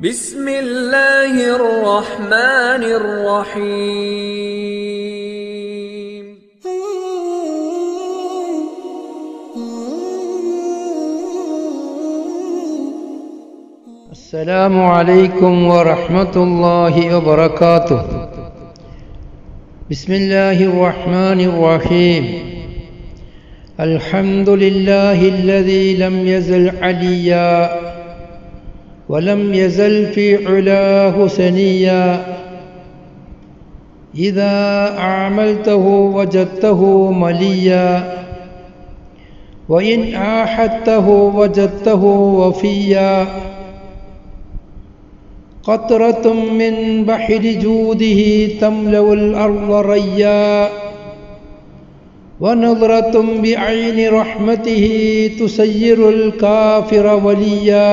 بسم الله الرحمن الرحيم السلام عليكم ورحمة الله وبركاته بسم الله الرحمن الرحيم الحمد لله الذي لم يزل عليا ولم يزل في علاه سنيا إذا أعملته وجدته مليا وإن آحدته وجدته وفيا قطرة من بحر جوده تملأ الأرض ريا ونظرة بعين رحمته تسير الكافر وليا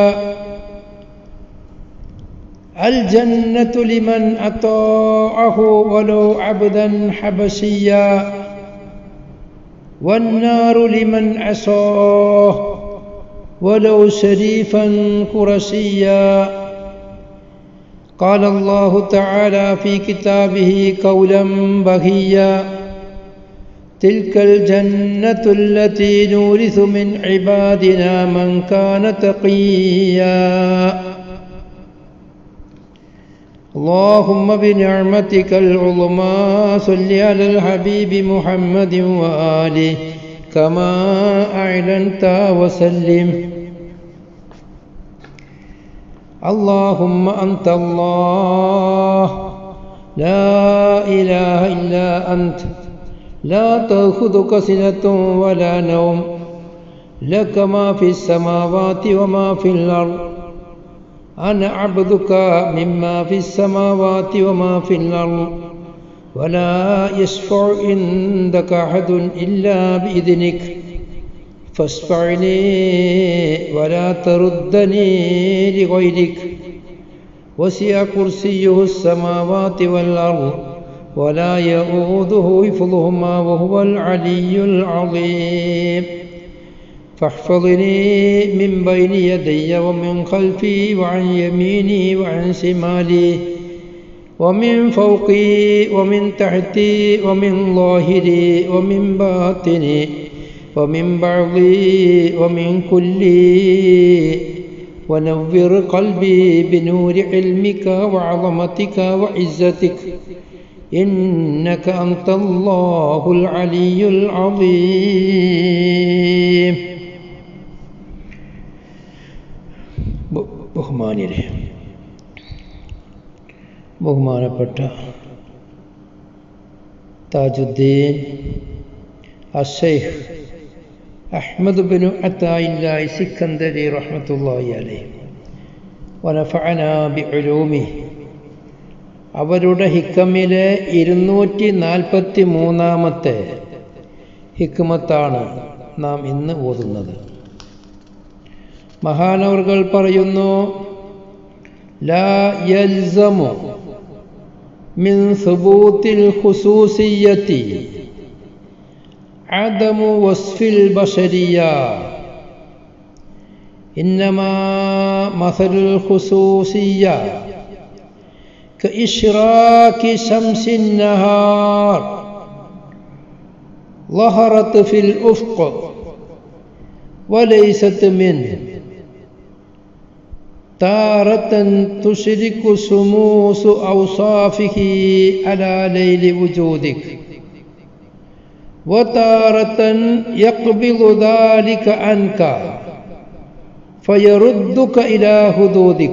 الجنة لمن أطاعه ولو عبدا حبشيا والنار لمن عصاه ولو شريفا قرشيا قال الله تعالى في كتابه قولا بهيا تلك الجنة التي نورث من عبادنا من كان تقيا اللهم بنعمتك العظمى صل على الحبيب محمد وآله كما أعلنت وسلم اللهم أنت الله لا إله إلا أنت لا تأخذك سنة ولا نوم لك ما في السماوات وما في الأرض أنا عبدك مما في السماوات وما في الأرض ولا يشفع عندك أحد إلا بإذنك فاشفعني ولا تردني لغيرك وسع كرسيه السماوات والأرض ولا يؤوده حفظهما وهو العلي العظيم فاحفظني من بين يدي ومن خلفي وعن يميني وعن شمالي ومن فوقي ومن تحتي ومن ظاهري ومن باطني ومن بعضي ومن كلي ونور قلبي بنور علمك وعظمتك وعزتك إنك أنت الله العلي العظيم ബഹുമാനിരെ ബഹുമാനപ്പെട്ട താജുദ്ദീൻ അഷൈഖ് അഹ്മദ് ബിനു അത്തായില്ലായി സിക്കന്ദരി റഹ്മത്തുള്ളാഹി അലൈഹി വനഫഅന ബിഉലൂമി അവരുടെ ഹിക്കമിലെ ഇരുന്നൂറ്റി നാൽപ്പത്തി മൂന്നാമത്തെ ഹിക്മത്താണ് നാം ഇന്ന് ഓതുന്നത് മഹാനവർകൾ പറയുന്നു ലാ യൽസമു മിൻ സുബൂത്തിൽ ഖുസൂസിയത്തി عدم وصف البشرية إنما مثل الخصوصية كإشراك شمس النهار ظهرت في الأفق وليست منه تارة تشرك شموس أوصافه على ليل وجودك وتارة يقبض ذلك عنك فيردك إلى حدودك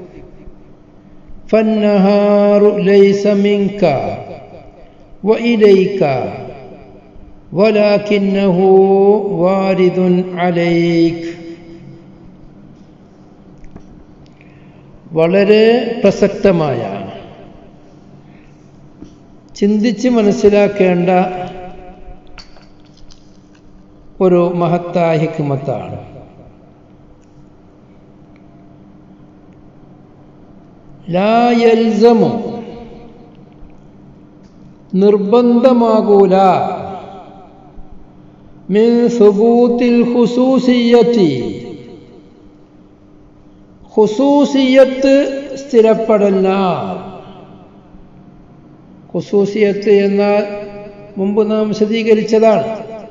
فالنهار ليس منك وإليك ولكنه وارد عليك വളരെ പ്രസക്തമായ ചിന്തിച്ച് മനസ്സിലാക്കേണ്ട ഒരു മഹത്തായ ഹിക്മത്താണ് ലായൽസമു നിർബന്ധമാകൂല മിൻ സുബൂത്തിൽ ഹുസൂസിയത്തി ഹുസൂസിയത്ത് സ്ഥിരപ്പെടല്ല ഖുസൂസിയത്ത് എന്നാൽ മുമ്പ് നാം വിശദീകരിച്ചതാണ്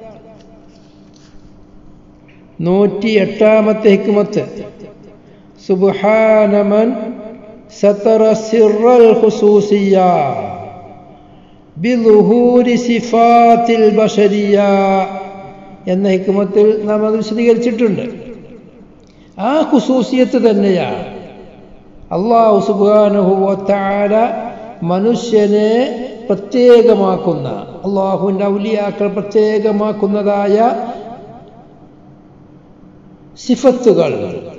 നൂറ്റി എട്ടാമത്തെ ഹിക്മത്ത് സുബ്ഹാനമൻ സതറ സിറൽ ഖുസൂസിയ ബിളുഹൂരി സിഫാത്തിൽ ബശരിയ എന്ന ഹിക്മത്തിൽ നാം അത് വിശദീകരിച്ചിട്ടുണ്ട് ആ ഖുസൂസിയത്ത് തന്നെയാണ് അള്ളാഹു സുബ്ഹാനഹു വതആല മനുഷ്യനെ പ്രത്യേകമാക്കുന്ന അള്ളാഹുവിൻ്റെ ഔലിയാക്കൾ പ്രത്യേകമാക്കുന്നതായ സിഫത്തുകൾ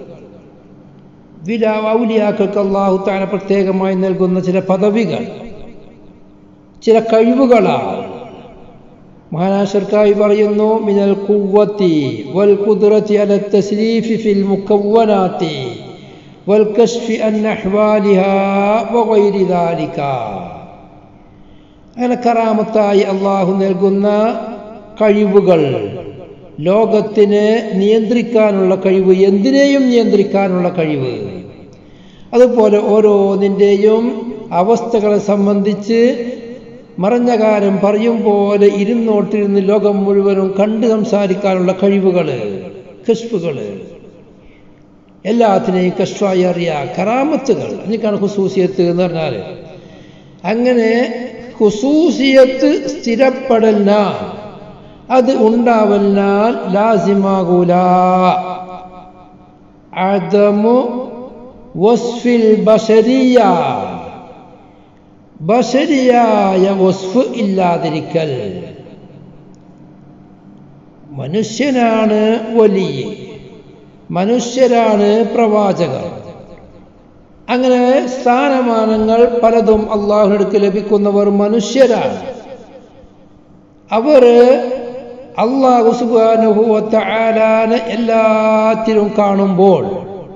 വില ഔലിയാക്കൾക്ക് അള്ളാഹു താല പ്രത്യേകമായി നൽകുന്ന ചില പദവികൾ ചില കഴിവുകളാണ് മഹാനാശർക്കായി പറയുന്നു മിനൽ കുവ്വത്തി വൽ കുദ്റത്തി അല തസ്രീഫി ഫിൽ മുക്കവ്വനാത്തി വൽ കശ്ഫി അൻ അഹ്വാലിഹാ വഗൈരി ദാലിക അങ്ങനെ കറാമത്തായി അള്ളാഹു നൽകുന്ന കഴിവുകൾ ലോകത്തിനെ നിയന്ത്രിക്കാനുള്ള കഴിവ് എന്തിനേയും നിയന്ത്രിക്കാനുള്ള കഴിവ് അതുപോലെ ഓരോന്നിൻ്റെയും അവസ്ഥകളെ സംബന്ധിച്ച് മറഞ്ഞ കാര്യം പറയും പോലെ ഇരുന്നോട്ടിരുന്ന് ലോകം മുഴുവനും കണ്ട് സംസാരിക്കാനുള്ള കഴിവുകൾ കഷ്ഫുകൾ എല്ലാത്തിനെയും കഷ്ഫായി അറിയാം കറാമത്തുകൾ അതിനൊക്കെയാണ് ഹുസൂസിയത്ത് എന്ന് പറഞ്ഞാൽ അങ്ങനെ ഹുസൂസിയത്ത് സ്ഥിരപ്പെടല്ല അത് ഉണ്ടാവല്ലാൽ ലാസിമാകൂല അദമു വസ്ഫിൽ ബഷരിയ ബഷരിയായ വസ്ഫ് ഇല്ലാതിരിക്കൽ മനുഷ്യനാണ് വലിയ മനുഷ്യരാണ് പ്രവാചകർ അങ്ങനെ സ്ഥാനമാനങ്ങൾ പലതും അള്ളാഹുനടുക്ക് ലഭിക്കുന്നവർ മനുഷ്യരാണ് അവർ അള്ളാഹു സുബാനുഭവത്ത ആലാന് എല്ലാത്തിലും കാണുമ്പോൾ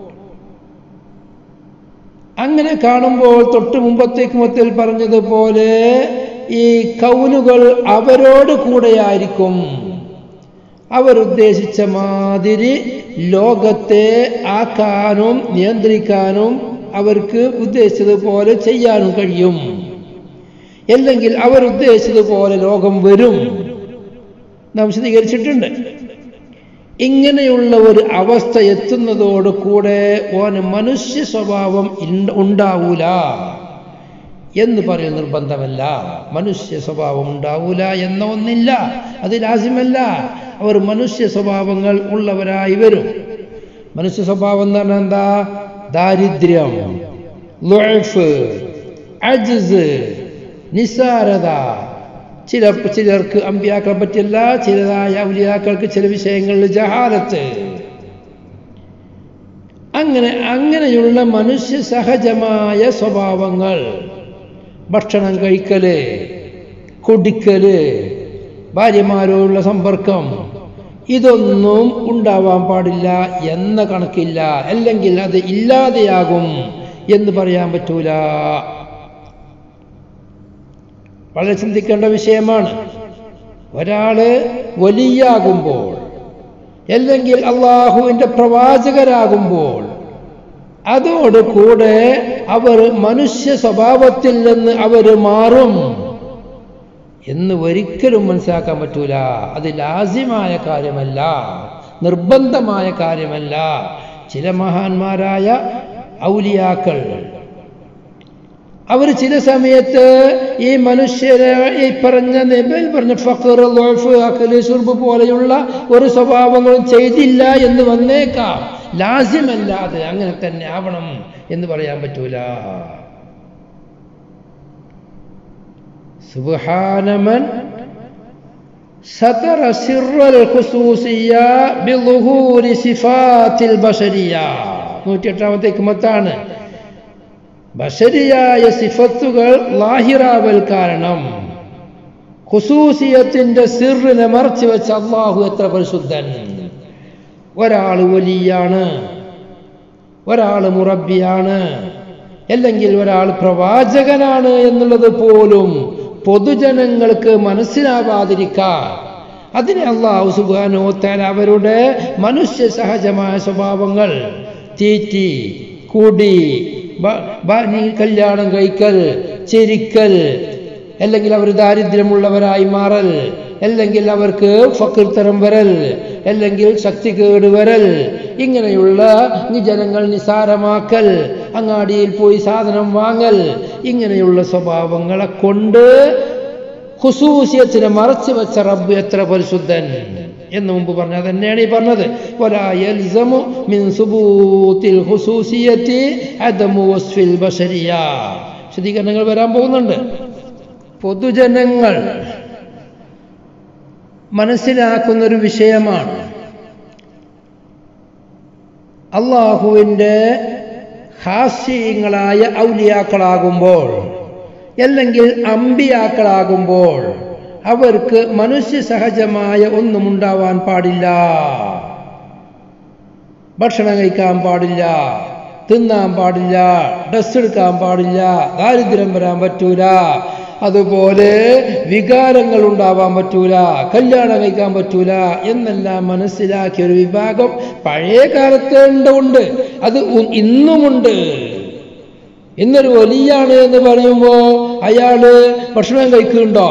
അങ്ങനെ കാണുമ്പോൾ തൊട്ട് മുമ്പത്തേക്ക് മൊത്തത്തിൽ പറഞ്ഞതുപോലെ ഈ കൗനുകൾ അവരോട് കൂടെയായിരിക്കും അവരുദ്ദേശിച്ച മാതിരി ലോകത്തെ ആക്കാനും നിയന്ത്രിക്കാനും അവർക്ക് ഉദ്ദേശിച്ചതുപോലെ ചെയ്യാനും കഴിയും അല്ലെങ്കിൽ അവരുദ്ദേശിച്ചതുപോലെ ലോകം വരും നാം വിശദീകരിച്ചിട്ടുണ്ട് ഇങ്ങനെയുള്ള ഒരു അവസ്ഥ എത്തുന്നതോട് കൂടെ ഓന് മനുഷ്യ സ്വഭാവം ഉണ്ടാവൂല എന്ന് പറയുന്ന നിർബന്ധമല്ല മനുഷ്യ സ്വഭാവം ഉണ്ടാവൂല എന്ന ഒന്നില്ല അത് ലാസ്യമല്ല അവർ മനുഷ്യ സ്വഭാവങ്ങൾ ഉള്ളവരായി വരും മനുഷ്യ സ്വഭാവം എന്ന് പറഞ്ഞാൽ എന്താ ദാരിദ്ര്യം ലുഅഫ് അജ്സ് നിസ്സാരത ചില ചിലർക്ക് അമ്പിയാക്കളെ പറ്റിയല്ല ചിലതായ ഔലിയാക്കൾക്ക് ചില വിഷയങ്ങളിൽ ജഹാലത്ത് അങ്ങനെ അങ്ങനെയുള്ള മനുഷ്യ സഹജമായ സ്വഭാവങ്ങൾ ഭക്ഷണം കഴിക്കല് കുടിക്കല് ഭാര്യമാരോടുള്ള സമ്പർക്കം ഇതൊന്നും ഉണ്ടാവാൻ പാടില്ല എന്ന കണക്കില്ല അല്ലെങ്കിൽ അത് ഇല്ലാതെയാകും എന്ന് പറയാൻ പറ്റൂല വളരെ ചിന്തിക്കേണ്ട വിഷയമാണ് ഒരാള് വലിയാകുമ്പോൾ അല്ലെങ്കിൽ അള്ളാഹുവിൻ്റെ പ്രവാചകരാകുമ്പോൾ അതോട് കൂടെ അവർ മനുഷ്യ സ്വഭാവത്തിൽ നിന്ന് അവർ മാറും എന്ന് ഒരിക്കലും മനസ്സിലാക്കാൻ പറ്റൂല അത് ലാസ്യമായ കാര്യമല്ല നിർബന്ധമായ കാര്യമല്ല ചില മഹാന്മാരായ ഔലിയാക്കൾ അവർ ചില സമയത്ത് ഈ മനുഷ്യരെ ഈ പറഞ്ഞ നിബൽ പറഞ്ഞ ഫഖർ ലോഫ് അക്കല് സുർബ് പോലെയുള്ള ഒരു സ്വഭാവങ്ങളും ചെയ്തില്ല എന്ന് വന്നേക്കാം ലാസ്യമല്ലാതെ അങ്ങനെ തന്നെ ആവണം എന്ന് പറയാൻ പറ്റൂല സുബ്ഹാനമൻ സതറ സിറൽ ഖുസൂസിയ ബിളുഹൂരി സിഫാത്തിൽ ബശരിയ നൂറ്റിയെട്ടാമത്തെ ഹിക്മത്താണ് ബഷരിയായ സിഫത്തുകൾ ലാഹിറാവൽ കാരണം ഖുസൂസിയത്തിന്റെ സിറിനെ മറച്ചു വെച്ച അള്ളാഹു എത്ര പരിശുദ്ധൻ ഒരാൾ വലിയാണ് ഒരാൾ മുറബിയാണ് അല്ലെങ്കിൽ ഒരാൾ പ്രവാചകനാണ് എന്നുള്ളത് പോലും പൊതുജനങ്ങൾക്ക് മനസ്സിലാവാതിരിക്കാൻ അതിനെ അള്ളാഹു സുബാനോത്താൻ അവരുടെ മനുഷ്യ സഹജമായ സ്വഭാവങ്ങൾ തീറ്റി കുടി ബ- ബ- നീ കല്യാണം കഴിക്കൽ ചിരിക്കൽ അല്ലെങ്കിൽ അവർ ദാരിദ്ര്യമുള്ളവരായി മാറൽ അല്ലെങ്കിൽ അവർക്ക് ഫക്കിർത്തരം വരൽ അല്ലെങ്കിൽ ശക്തി കേട് വരൽ ഇങ്ങനെയുള്ള ഈ ജനങ്ങൾ നിസാരമാക്കൽ അങ്ങാടിയിൽ പോയി സാധനം വാങ്ങൽ ഇങ്ങനെയുള്ള സ്വഭാവങ്ങളെ കൊണ്ട് ഹുസൂസിയത്തിനെ മറച്ചു വെച്ച റബ്ബ് എത്ര പരിശുദ്ധൻ എന്ന് മുമ്പ് പറഞ്ഞ തന്നെയാണ് ഈ പറഞ്ഞത് വലാ യൽസമു മിൻ സുബൂത്തിൽ ഹുസൂസിയത്തി അദമു വസ്ഫിൽ ബശരിയ വിശദീകരണങ്ങൾ വരാൻ പോകുന്നുണ്ട് പൊതുജനങ്ങൾ മനസ്സിലാക്കുന്ന ഒരു വിഷയമാണ് അള്ളാഹുവിൻ്റെ ഹാസ്യങ്ങളായ ഔലിയാക്കളാകുമ്പോൾ അല്ലെങ്കിൽ അമ്പിയാക്കളാകുമ്പോൾ അവർക്ക് മനുഷ്യ സഹജമായ ഒന്നും ഉണ്ടാവാൻ പാടില്ല ഭക്ഷണം കഴിക്കാൻ പാടില്ല തിന്നാൻ പാടില്ല ഡ്രസ് എടുക്കാൻ പാടില്ല ദാരിദ്ര്യം വരാൻ പറ്റൂല അതുപോലെ വികാരങ്ങൾ ഉണ്ടാവാൻ പറ്റൂല കല്യാണം കഴിക്കാൻ പറ്റൂല എന്നെല്ലാം മനസ്സിലാക്കിയ ഒരു വിഭാഗം പഴയ കാലത്തെ ഉണ്ട് അത് ഉ- ഇന്നുമുണ്ട് ഇന്നൊരു വലിയാണ് എന്ന് പറയുമ്പോൾ അയാള് ഭക്ഷണം കഴിക്കുന്നുണ്ടോ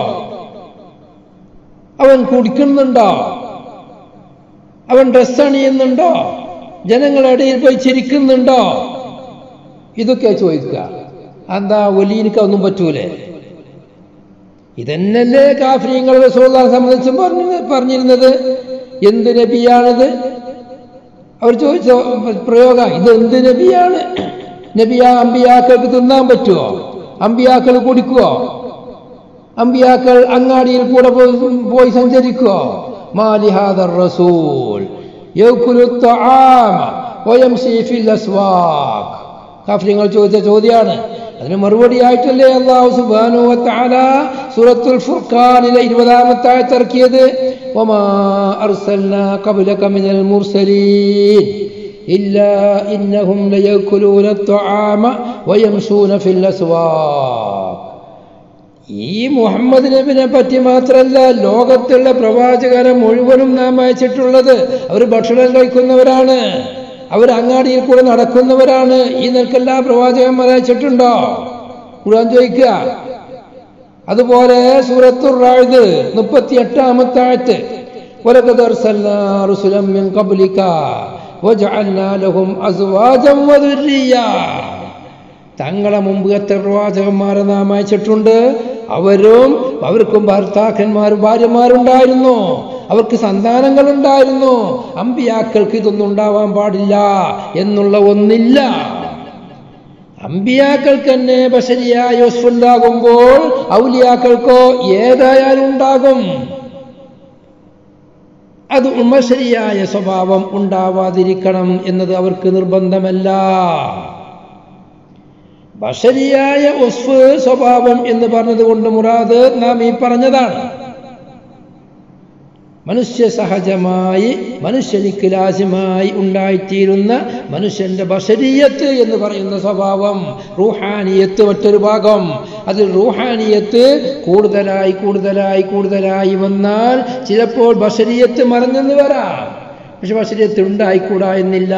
അവൻ കുടിക്കുന്നുണ്ടോ അവൻ ഡ്രസ് അണിയുന്നുണ്ടോ ജനങ്ങളുടെ ഇടയിൽ പോയി ചിരിക്കുന്നുണ്ടോ ഇതൊക്കെ ചോദിക്കുക എന്താ ഒലീനിക്ക് ഒന്നും പറ്റൂലേ ഇതന്നല്ലേ കാഫര്യങ്ങൾ റസൂലിനെ സംബന്ധിച്ചും പറഞ്ഞു പറഞ്ഞിരുന്നത് എന്ത് നബിയാണിത് അവർ ചോദിച്ച പ്രയോഗം ഇത് എന്ത് നബിയാണ് നബിയാ അമ്പിയാക്കൾക്ക് തിന്നാൻ പറ്റുമോ അമ്പിയാക്കൾ കുടിക്കുവോ അമ്പിയാക്കൾ അങ്ങാടിയിൽ കൂടെ പോയി പോയി സഞ്ചരിക്കുവോ മാലിഹാദർ റസൂൽ യൗകുലു الطعام ويمشي في الاسواق കാഫര്യങ്ങൾ ചോദിച്ച ചോദ്യമാണ് അതിന് മറുപടി ആയിട്ടല്ലേ അള്ളാഹു സുബ്ഹാനഹു വ തആല സൂറത്തുൽ ഫുർഖാനിലെ ഇരുപതാമത്തെ ആയത്ത് ഇറക്കിയത് വമാ അർസൽനാ ഖബ്ലക മിനൽ മുർസലീൻ ഇല്ലാ ഇന്നഹും ലയകുലൂന الطعام ويمشون في الاسواق ഈ മുഹമ്മദ് നബിനെ പറ്റി മാത്രമല്ല ലോകത്തുള്ള പ്രവാചകരെ മുഴുവനും നാം അയച്ചിട്ടുള്ളത് അവർ ഭക്ഷണം കഴിക്കുന്നവരാണ് അവർ അങ്ങാടിയിൽ കൂടെ നടക്കുന്നവരാണ് ഈ നിൽക്കെല്ലാ പ്രവാചകന്മാരെ അയച്ചിട്ടുണ്ടോ ഖുർആൻ ചോദിക്കുക അതുപോലെ സൂറത്തുർ റായത് മുപ്പത്തി എട്ടാമത്തെ ആയത്ത് ولقد أرسلنا رسلا من قبلك وجعلنا لهم أزواجا وذريا തങ്ങളെ മുമ്പ് എത്ര പ്രവാചകന്മാരെ നാം അയച്ചിട്ടുണ്ട് അവരും അവർക്കും ഭർത്താക്കന്മാരും ഭാര്യമാരുണ്ടായിരുന്നു അവർക്ക് സന്താനങ്ങൾ ഉണ്ടായിരുന്നു അമ്പിയാക്കൾക്ക് ഇതൊന്നും ഉണ്ടാവാൻ പാടില്ല എന്നുള്ള ഒന്നില്ല അമ്പിയാക്കൾക്ക് തന്നെ ബഷരിയായ ഉണ്ടാകുമ്പോൾ ഔലിയാക്കൾക്കോ ഏതായാലും ഉണ്ടാകും അത് ഉമ്മശരിയായ സ്വഭാവം ഉണ്ടാവാതിരിക്കണം എന്നത് അവർക്ക് നിർബന്ധമല്ല ബഷരിയായ ഉസ്ഫ് സ്വഭാവം എന്ന് പറഞ്ഞതുകൊണ്ട് മുറാദ് നാം ഈ പറഞ്ഞതാണ് മനുഷ്യ സഹജമായി മനുഷ്യനിക്ക് ലാസ്യമായി ഉണ്ടായിത്തീരുന്ന മനുഷ്യന്റെ ബഷരീയത്ത് എന്ന് പറയുന്ന സ്വഭാവം റൂഹാനിയത്ത് മറ്റൊരു ഭാഗം അതിൽ റൂഹാനിയത്ത് കൂടുതലായി കൂടുതലായി കൂടുതലായി വന്നാൽ ചിലപ്പോൾ ബഷരീയത്ത് മറഞ്ഞെന്ന് വരാം പക്ഷെ ബഷരീയത്ത് ഉണ്ടായിക്കൂടാ എന്നില്ല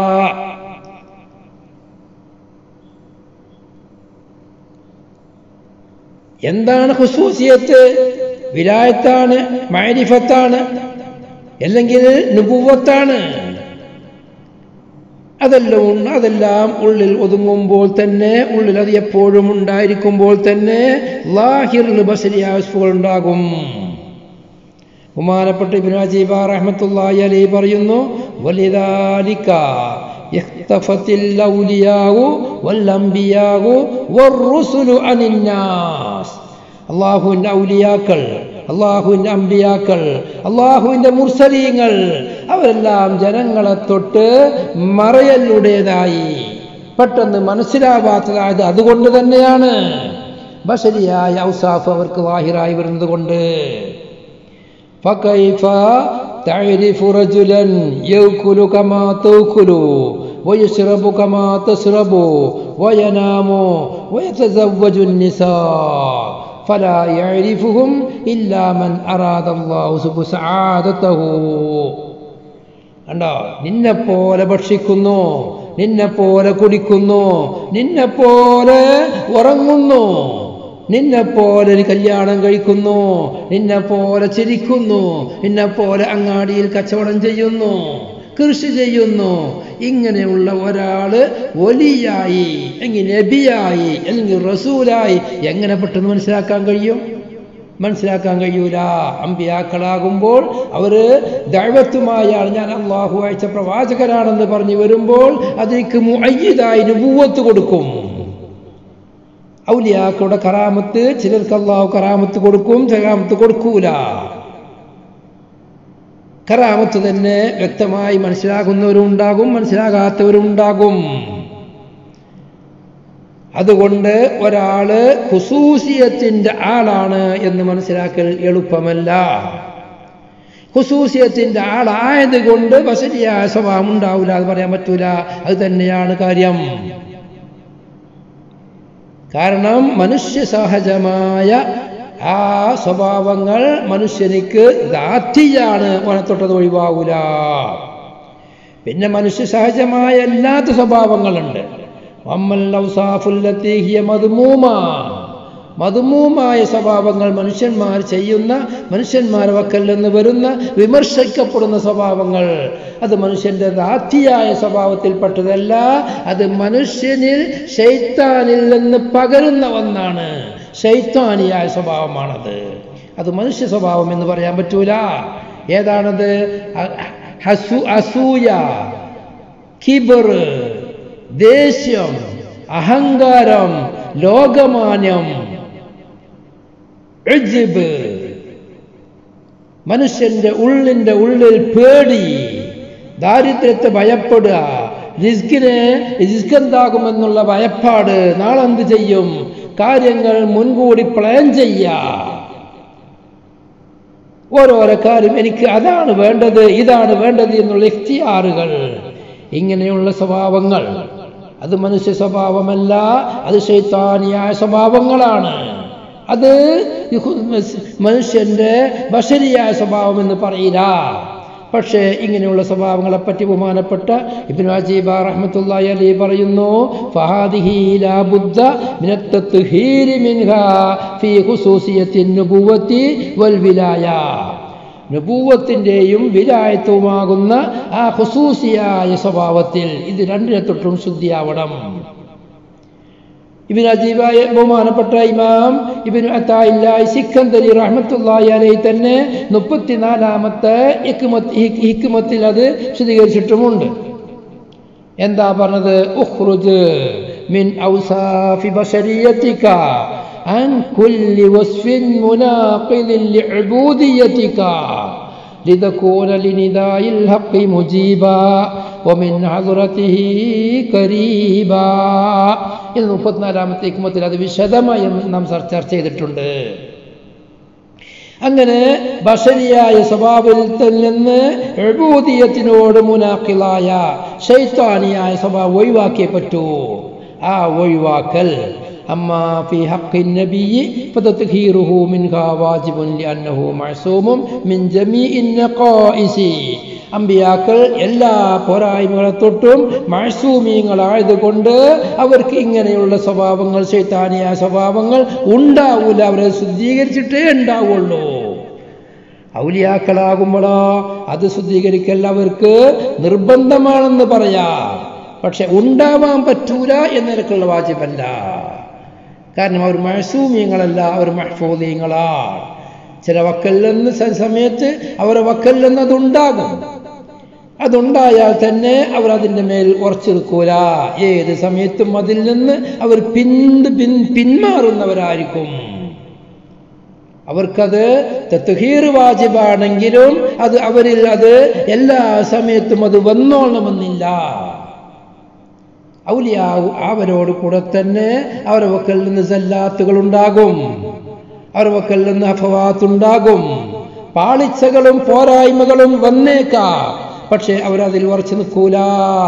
എന്താണ് ഹുസൂസിയത്ത് വിലായത്താണ് മാരിഫത്താണ് അല്ലെങ്കിൽ നുപൂവത്താണ് അതെല്ലാം ഉണ്ട് അതെല്ലാം ഉള്ളിൽ ഒതുങ്ങുമ്പോൾ തന്നെ ഉള്ളിൽ അത് എപ്പോഴും ഉണ്ടായിരിക്കുമ്പോൾ തന്നെ ലാഹിറിൽ ബസരിയാസ്ഫുകൾ ഉണ്ടാകും ബഹുമാനപ്പെട്ട ഇബ്രാജീബ റഹ്മത്തുള്ളാഹി അലൈഹി പറയുന്നു വലിദാലിക اختفت الأولياء والأنبياء والرسل عن الناس അള്ളാഹുവിൻ്റെ ഔലിയാക്കൾ അള്ളാഹുവിൻ്റെ അമ്പിയാക്കൾ അള്ളാഹുവിൻ്റെ മുർസലീങ്ങൾ അവരെല്ലാം ജനങ്ങളെ തൊട്ട് മറയലുടേതായി പെട്ടെന്ന് മനസ്സിലാവാത്തതായത് അതുകൊണ്ട് തന്നെയാണ് ബഷരിയായ ഔസാഫ് അവർക്ക് വാഹിറായി വരുന്നത് കൊണ്ട് فكيف تعرف رجلا يأكل كما تأكل ويشرب كما تشرب وينام ويتزوج النساء فلا يعرفهم إلا من أراد الله سعادته കണ്ടോ നിന്നെ പോലെ ഭക്ഷിക്കുന്നു നിന്നെ പോലെ കുടിക്കുന്നു നിന്നെ പോലെ ഉറങ്ങുന്നു നിന്നെ പോലെ ഒരു കല്യാണം കഴിക്കുന്നു നിന്നെ പോലെ ചിരിക്കുന്നു നിന്നെ പോലെ അങ്ങാടിയിൽ കച്ചവടം ചെയ്യുന്നു കൃഷി ചെയ്യുന്നു ഇങ്ങനെയുള്ള ഒരാള് ഒലിയായി എങ്കിൽ നബിയായി അല്ലെങ്കിൽ റസൂലായി എങ്ങനെ പെട്ടെന്ന് മനസ്സിലാക്കാൻ കഴിയും മനസ്സിലാക്കാൻ കഴിയൂല അമ്പിയാക്കളാകുമ്പോൾ അവര് ദൈവത്തുമായാണ് ഞാൻ അള്ളാഹു അയച്ച പ്രവാചകരാണെന്ന് പറഞ്ഞു വരുമ്പോൾ അതിലേക്ക് മുഅയ്യിദായി നുബൂവത്ത് കൊടുക്കും ഔലിയാക്കളുടെ കറാമത്ത് ചിലർക്ക് അള്ളാഹു കറാമത്ത് കൊടുക്കും കറാമത്ത് കൊടുക്കൂല കറാമത്ത് തന്നെ വ്യക്തമായി മനസ്സിലാകുന്നവരും ഉണ്ടാകും മനസ്സിലാകാത്തവരും ഉണ്ടാകും അതുകൊണ്ട് ഒരാള് ഹുസൂസിയത്തിന്റെ ആളാണ് എന്ന് മനസ്സിലാക്കൽ എളുപ്പമല്ല ഹുസൂസിയത്തിന്റെ ആളായത് കൊണ്ട് വസരിയായ സ്വഭാവം ഉണ്ടാവില്ല അത് പറയാൻ പറ്റൂല അത് തന്നെയാണ് കാര്യം കാരണം മനുഷ്യ സഹജമായ ആ സ്വഭാവങ്ങൾ മനുഷ്യനിക്ക് ദാത്തിയാണ് ഓനത്തൊട്ടത് ഒഴിവാകൂല പിന്നെ മനുഷ്യ സഹജമായ അല്ലാത്ത സ്വഭാവങ്ങളുണ്ട് മധുമൂമ മധുമൂമായ സ്വഭാവങ്ങൾ മനുഷ്യന്മാർ ചെയ്യുന്ന മനുഷ്യന്മാർ വക്കൽ നിന്ന് വരുന്ന വിമർശിക്കപ്പെടുന്ന സ്വഭാവങ്ങൾ അത് മനുഷ്യന്റെ ദാത്തിയായ സ്വഭാവത്തിൽപ്പെട്ടതല്ല അത് മനുഷ്യനിൽ ഷെയ്ത്താനിൽ നിന്ന് പകരുന്ന ഒന്നാണ് ഷെയ്ത്താനിയായ സ്വഭാവമാണത് അത് മനുഷ്യ സ്വഭാവം എന്ന് പറയാൻ പറ്റൂല ഏതാണത് ഹസു അസൂയ കിബർ ദേഷ്യം അഹങ്കാരം ലോകമാന്യം ഉജ്ബ് മനുഷ്യന്റെ ഉള്ളിന്റെ ഉള്ളിൽ പേടി ദാരിദ്ര്യത്തെ ഭയപ്പെടുക റിസ്കിനെ റിസ്ക് എന്താകുമെന്നുള്ള ഭയപ്പാട് നാളെന്ത് ചെയ്യും കാര്യങ്ങൾ മുൻകൂടി പ്ലാൻ ചെയ്യുക ഓരോരോ കാര്യം എനിക്ക് അതാണ് വേണ്ടത് ഇതാണ് വേണ്ടത് എന്നുള്ള ഇഖ്തിയാറുകൾ ഇങ്ങനെയുള്ള സ്വഭാവങ്ങൾ അത് മനുഷ്യ സ്വഭാവമല്ല അത് ശൈത്താനിയായ സ്വഭാവങ്ങളാണ് അത് മനുഷ്യന്റെ ബഷരിയായ സ്വഭാവം എന്ന് പറയില്ല പക്ഷേ ഇങ്ങനെയുള്ള സ്വഭാവങ്ങളെ പറ്റി ബഹുമാനപ്പെട്ട ഇബ്നു അജീബ റഹ്മത്തുള്ളാഹി അലൈഹി പറയുന്നു ഫഹാദിഹി ലാ ബുദ്ദ മിന തത്ഹീരി മിൻഹാ ഫീ ഖുസൂസിയത്തിൻ നുബുവത്തി വൽ വിലായ നുപൂവത്തിൻ്റെയും വിലായത്വമാകുന്ന ആ ഹുസൂസിയായ സ്വഭാവത്തിൽ ഇത് രണ്ടിനെ തൊട്ടും ശുദ്ധിയാവണം ഇബിൻ അജീബായ ബഹുമാനപ്പെട്ട ഇമാം ഇബിൻ അത്തായില്ലായി സിക്കന്ദരി റഹ്മത്തുള്ളാഹി അലൈഹി തന്നെ മുപ്പത്തിനാലാമത്തെ ഹിക്കുമത്തിൽ അത് വിശദീകരിച്ചിട്ടുമുണ്ട് എന്താ പറഞ്ഞത് ഉഖ്റുജ് മിൻ ഔസാഫി ബശരിയത്തിക عن كل وصف مناقض لعبوديتك لتكون لنداء الحق مجيبا ومن حضرته قريبا ഇത് മുപ്പത്തിനാലാമത്തെ ഇക്കുമത്തിൽ അത് വിശദമായി നാം ചർച്ച ചെയ്തിട്ടുണ്ട് അങ്ങനെ ബഷരിയായ സ്വഭാവത്തിൽ നിന്ന് എഴുപൂതിയത്തിനോട് മുനാക്കിളായ ശൈത്താനിയായ സ്വഭാവം ഒഴിവാക്കിയേ പറ്റൂ ആ ഒഴിവാക്കൽ أما في حق النبي فتطهيره منها واجب لأنه معصوم من جميع النقائص അമ്പിയാക്കൾ എല്ലാ പോരായ്മകളെ തൊട്ടും മഴസൂമീങ്ങളായതുകൊണ്ട് അവർക്ക് ഇങ്ങനെയുള്ള സ്വഭാവങ്ങൾ ശൈത്താനിയ സ്വഭാവങ്ങൾ ഉണ്ടാവൂല അവരെ ശുദ്ധീകരിച്ചിട്ടേ ഉണ്ടാവുള്ളൂ ഔലിയാക്കളാകുമ്പോഴോ അത് ശുദ്ധീകരിക്കൽ അവർക്ക് നിർബന്ധമാണെന്ന് പറയാം പക്ഷെ ഉണ്ടാവാൻ പറ്റൂല എന്നതിലേക്കുള്ള വാജിബല്ല കാരണം അവർ മഴസൂമ്യങ്ങളല്ല അവർ മഹ്ഫൂദീങ്ങളാണ് ചില വക്കൽ നിന്ന് സമയത്ത് അവരെ വക്കൽ നിന്ന് അതുണ്ടാകും അതുണ്ടായാൽ തന്നെ അവർ അതിൻ്റെ മേൽ ഉറച്ചു നിൽക്കൂല ഏത് സമയത്തും അതിൽ നിന്ന് അവർ പിന്ത് പിൻ പിന്മാറുന്നവരായിരിക്കും അവർക്കത് തത്ഹീർ വാജിബാണെങ്കിലും അത് അവരിൽ അത് എല്ലാ സമയത്തും അത് വന്നോളണമെന്നില്ല ഔലിയാവും അവരോട് കൂടെ തന്നെ അവരുടെ വക്കൽ നിന്ന് സല്ലാത്തുകൾ ഉണ്ടാകും അവരുടെ വക്കൽ നിന്ന് അഫവാത്തുണ്ടാകും പാളിച്ചകളും പോരായ്മകളും വന്നേക്കാം പക്ഷെ അവരതിൽ ഉറച്ചു നിൽക്കൂല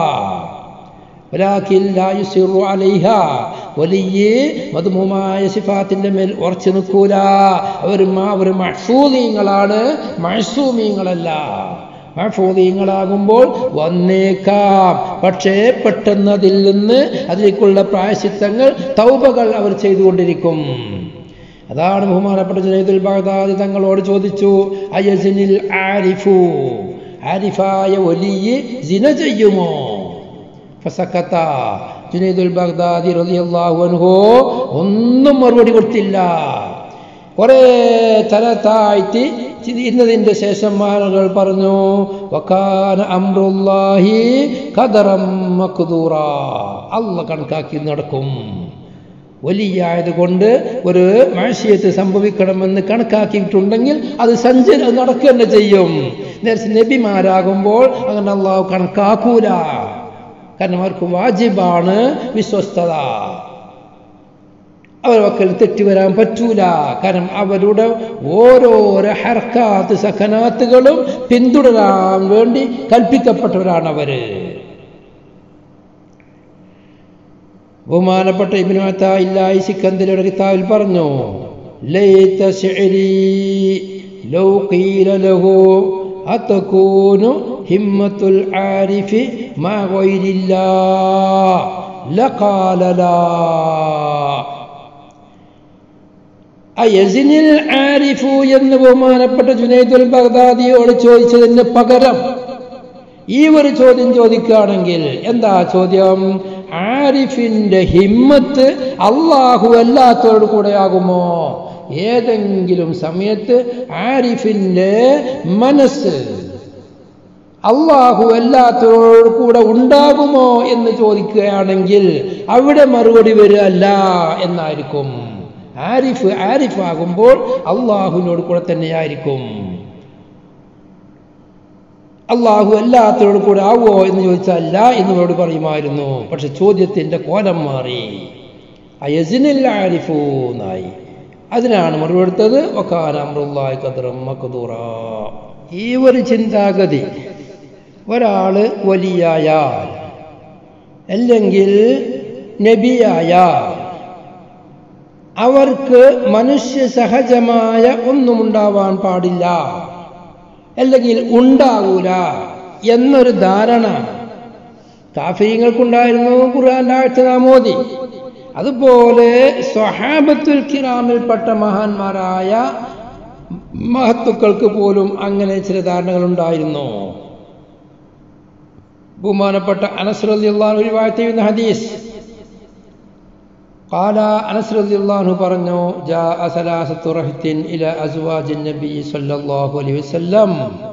വലിയ മധുമുമായ സിഫാത്തിന്റെ മേൽ ഉറച്ചു നിൽക്കൂല അവർ അവർ മഹസൂമീങ്ങളാണ് മഹസൂമീങ്ങളല്ല മഹഫൂദീങ്ങളാകുമ്പോൾ വന്നേക്കാം പക്ഷേ പെട്ടെന്ന് അതിൽ നിന്ന് അതിലേക്കുള്ള പ്രായശിത്തങ്ങൾ തൗബകൾ അവർ ചെയ്തുകൊണ്ടിരിക്കും അതാണ് ബഹുമാനപ്പെട്ട ജനീദുൽ ബാഗ്ദാദി തങ്ങളോട് ചോദിച്ചു അയസിനിൽ ആരിഫു ആരിഫായ വലിയ ജിന ചെയ്യുമോ ഫസക്കത്ത ജുനൈദുൽ ബഗ്ദാദി റളിയല്ലാഹു അൻഹു ഒന്നും മറുപടി കൊടുത്തില്ല കുറേ തല താഴ്ത്തി ഇരുന്നതിൻ്റെ ശേഷം ആളുകൾ പറഞ്ഞു വക്കാന അമ്രുല്ലാഹി ഖദറം മഖ്ദൂറ അല്ല കണക്കാക്കി നടക്കും വലിയായതുകൊണ്ട് ഒരു മാഷിയത്ത് സംഭവിക്കണമെന്ന് കണക്കാക്കിയിട്ടുണ്ടെങ്കിൽ അത് സഞ്ചര നടക്കുക തന്നെ ചെയ്യും നേരത്തെ നബിമാരാകുമ്പോൾ അങ്ങനെ അള്ളാഹു കണക്കാക്കൂല കാരണം അവർക്ക് വാജിബാണ് വിശ്വസ്തത അവർ വക്കൽ തെറ്റി വരാൻ പറ്റൂല കാരണം അവരുടെ ഓരോരോ ഹർക്കാത്ത് സഖനാത്തുകളും പിന്തുടരാൻ വേണ്ടി കൽപ്പിക്കപ്പെട്ടവരാണ് അവര് ബഹുമാനപ്പെട്ട ഇബിനുത്തായി സിക്കന്ദിലയുടെ കിതാബിൽ പറഞ്ഞു ലൈത ശിഅരി ലൗ ഖീല ലഹു അതകൂനു ഹിമ്മത്തുൽ ആരിഫി മാ ഗൈരില്ലാ ലഖാല ലാ അയസിനിൽ ആരിഫു എന്ന് ബഹുമാനപ്പെട്ട ജുനൈദുൽ ബഗ്ദാദിയോട് ചോദിച്ചതിന് പകരം ഈ ഒരു ചോദ്യം ചോദിക്കുകയാണെങ്കിൽ എന്താ ചോദ്യം ആരിഫിന്റെ ഹിമ്മത്ത് അള്ളാഹു അല്ലാത്തവരോട് കൂടെ ആകുമോ ഏതെങ്കിലും സമയത്ത് ആരിഫിന്റെ മനസ്സ് അള്ളാഹു അല്ലാത്തവരോട് കൂടെ ഉണ്ടാകുമോ എന്ന് ചോദിക്കുകയാണെങ്കിൽ അവിടെ മറുപടി വരിക അല്ല എന്നായിരിക്കും ആരിഫ് ആരിഫ് ആകുമ്പോൾ അള്ളാഹുവിനോട് കൂടെ തന്നെയായിരിക്കും അള്ളാഹു അല്ലാത്തവരോട് കൂടെ ആവോ എന്ന് ചോദിച്ചാൽ അല്ല എന്നവരോട് പറയുമായിരുന്നു പക്ഷെ ചോദ്യത്തിന്റെ കോലം മാറി അയസിനിൽ ആരിഫു എന്നായി അതിനാണ് മറുപടി എടുത്തത് ഒക്കാനമ്രുല്ലായി കദറം മക്കദൂറ ഈ ഒരു ചിന്താഗതി ഒരാള് വലിയായാൽ അല്ലെങ്കിൽ നബിയായാൽ അവർക്ക് മനുഷ്യ സഹജമായ ഒന്നും ഉണ്ടാവാൻ പാടില്ല അല്ലെങ്കിൽ ഉണ്ടാകൂല എന്നൊരു ധാരണ കാഫര്യങ്ങൾക്കുണ്ടായിരുന്നു ഖുർആന്റെ ആഴ്ച നാം മോദി അതുപോലെ സ്വഹാബത്തുൽ കിറാമിൽപ്പെട്ട മഹാന്മാരായ മഹത്തുക്കൾക്ക് പോലും അങ്ങനെ ചില ധാരണകൾ ഉണ്ടായിരുന്നു ബഹുമാനപ്പെട്ട അനസ്രദിയുള്ള ഒരു വാഴ്ത്തയുന്ന ഹദീസ് قال أنس رضي الله عنه പറഞ്ഞു جاء ثلاثة رهط إلى أزواج النبي صلى الله عليه وسلم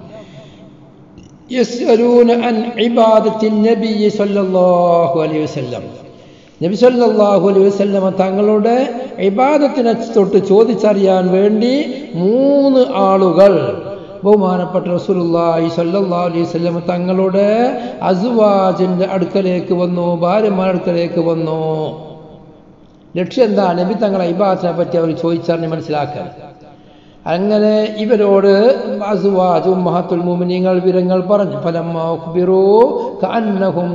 يسألون عن عبادة النبي صلى الله عليه وسلم നബി സല്ലല്ലാഹു അലൈഹി വസല്ലമ തങ്ങളുടെ ഇബാദത്തിനെ തൊട്ട് ചോദിച്ചറിയാൻ വേണ്ടി മൂന്ന് ആളുകൾ ബഹുമാനപ്പെട്ട റസൂലുള്ളാഹി സ്വല്ലല്ലാഹു അലൈഹി വസല്ലമ തങ്ങളുടെ അസുവാജിന്റെ അടുക്കലേക്ക് വന്നു ഭാര്യമാരുടെ അടുക്കലേക്ക് വന്നു ലക്ഷ്യം എന്താ നബി തങ്ങളെ ഇബാദിനെ പറ്റി അവർ ചോദിച്ചറിഞ്ഞ് മനസ്സിലാക്കാൻ അങ്ങനെ ഇവരോട് അസുവാജും മഹത്തുൽ മുമിനിങ്ങൾ വിവരങ്ങൾ പറഞ്ഞു ഫലം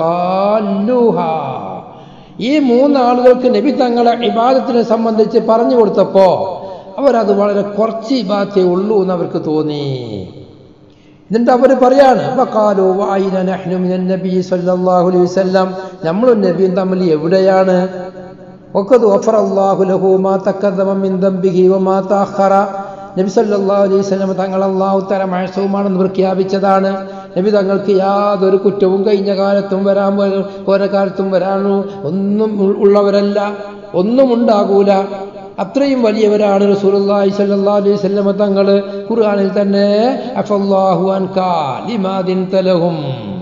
ഈ മൂന്നാളുകൾക്ക് നബി തങ്ങളെ ഇബാദത്തിനെ സംബന്ധിച്ച് പറഞ്ഞു കൊടുത്തപ്പോ അവരത് വളരെ കുറച്ച് ഇബാദത്തേ ഉള്ളൂ എന്ന് അവർക്ക് തോന്നി എന്നിട്ട് അവർ പറയാണ് വഖാലു വഅയ്ന നഹ്നു മിനൻ നബി സല്ലല്ലാഹു അലൈഹി വസല്ലം നമ്മളും നബിയും തമ്മിൽ എവിടെയാണ് വഖദ് ഗഫറ അല്ലാഹു ലഹു മാ തഖദ്ദമ മിൻ ദംബിഹി വമാ തഅഖറ നബി സല്ലല്ലാഹു അലൈഹി വസല്ലം തങ്ങൾ അല്ലാഹു തആല മഅസൂമാണെന്ന് പ്രഖ്യാപിച്ചതാണ് നബി തങ്ങൾക്ക് യാതൊരു കുറ്റവും കഴിഞ്ഞ കാലത്തും വരാൻ ഓരോ കാലത്തും വരാനോ ഒന്നും ഉള്ളവരല്ല ഒന്നും ഉണ്ടാകൂല അത്രയും വലിയവരാണ് റസൂലുള്ളാഹി സ്വല്ലല്ലാഹു അലൈഹി വസല്ലം തങ്ങൾ ഖുർആനിൽ തന്നെ അഫല്ലാഹു അൻകാ ലിമാദിൻ തലഹും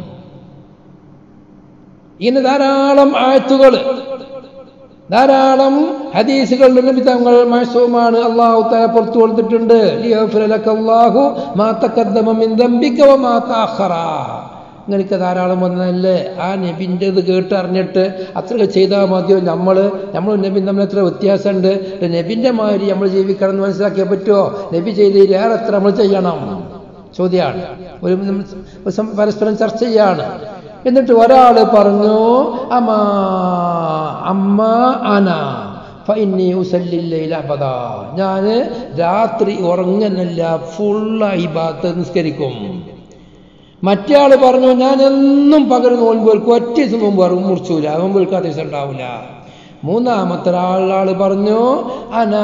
ഇങ്ങനെ ധാരാളം ആയത്തുകൾ ധാരാളം ഹദീസുകൾ നബി തങ്ങൾ മഹസൂമാണ് അള്ളാഹു തആല പുറത്തു കൊടുത്തിട്ടുണ്ട് ലിയഗ്ഫിറ ലക്കല്ലാഹു മാ തഖദ്ദമ മിൻ ദംബിക വമാ തഅഖറ ഇങ്ങനെയൊക്കെ ധാരാളം വന്നതല്ലേ ആ നബിൻ്റെത് കേട്ടറിഞ്ഞിട്ട് അത്രയൊക്കെ ചെയ്താൽ മതിയോ നമ്മൾ നമ്മൾ നബി തമ്മിൽ എത്ര വ്യത്യാസമുണ്ട് നബിൻ്റെ മാതിരി നമ്മൾ ജീവിക്കണം എന്ന് മനസ്സിലാക്കിയാൽ പറ്റുമോ നബി ചെയ്തതിലേറെ എത്ര നമ്മൾ ചെയ്യണം ചോദ്യമാണ് ഒരു പരസ്പരം ചർച്ച ചെയ്യാണ് എന്നിട്ട് ഒരാൾ പറഞ്ഞു അമ്മാ അമ്മ അന ഫൈനി ഉസല്ലില്ലയില അബദ ഞാൻ രാത്രി ഉറങ്ങനല്ല ഫുള്ളായി ബാത്ത് നിസ്കരിക്കും മറ്റേ ആള് പറഞ്ഞു ഞാൻ എന്നും പകരം നോൻപ് വെൽക്കും ഒറ്റ ദിവസം നോമ്പ് പറയും മുറിച്ചൂല നോമ്പ് വെൽക്കാത്ത ദിവസം ഉണ്ടാവില്ല മൂന്നാമത്തെ ആളാള് പറഞ്ഞു അനാ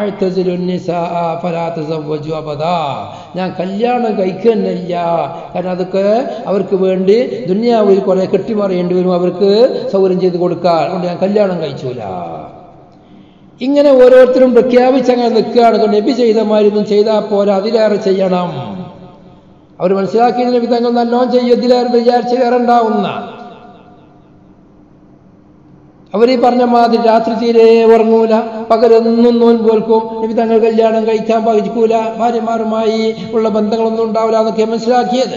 അബദാ ഞാൻ കല്യാണം കഴിക്കുന്നില്ല കാരണം അതൊക്കെ അവർക്ക് വേണ്ടി ദുനിയാവിൽ കുറെ കെട്ടിമറിയേണ്ടി വരും അവർക്ക് സൗകര്യം ചെയ്ത് കൊടുക്കാൻ അതുകൊണ്ട് ഞാൻ കല്യാണം കഴിച്ചൂല ഇങ്ങനെ ഓരോരുത്തരും പ്രഖ്യാപിച്ചങ്ങനെ നിൽക്കുകയാണ് നബി ചെയ്ത മാതിരിയൊന്നും ചെയ്താൽ പോരാ അതിലേറെ ചെയ്യണം അവർ മനസ്സിലാക്കിയതിന് വിധങ്ങൾ നല്ലോണം ചെയ്യും ഇതിലേറെ വിചാരിച്ചേറെ ഉണ്ടാവുന്ന അവർ ഈ പറഞ്ഞ മാതിരി രാത്രി തീരെ ഉറങ്ങൂല പകരൊന്നും നോൻപ് വെൽക്കും നബി തങ്ങൾ കല്യാണം കഴിക്കാൻ പകിക്കൂല ഭാര്യമാരുമായി ഉള്ള ബന്ധങ്ങളൊന്നും ഉണ്ടാവില്ല എന്നൊക്കെ മനസ്സിലാക്കിയത്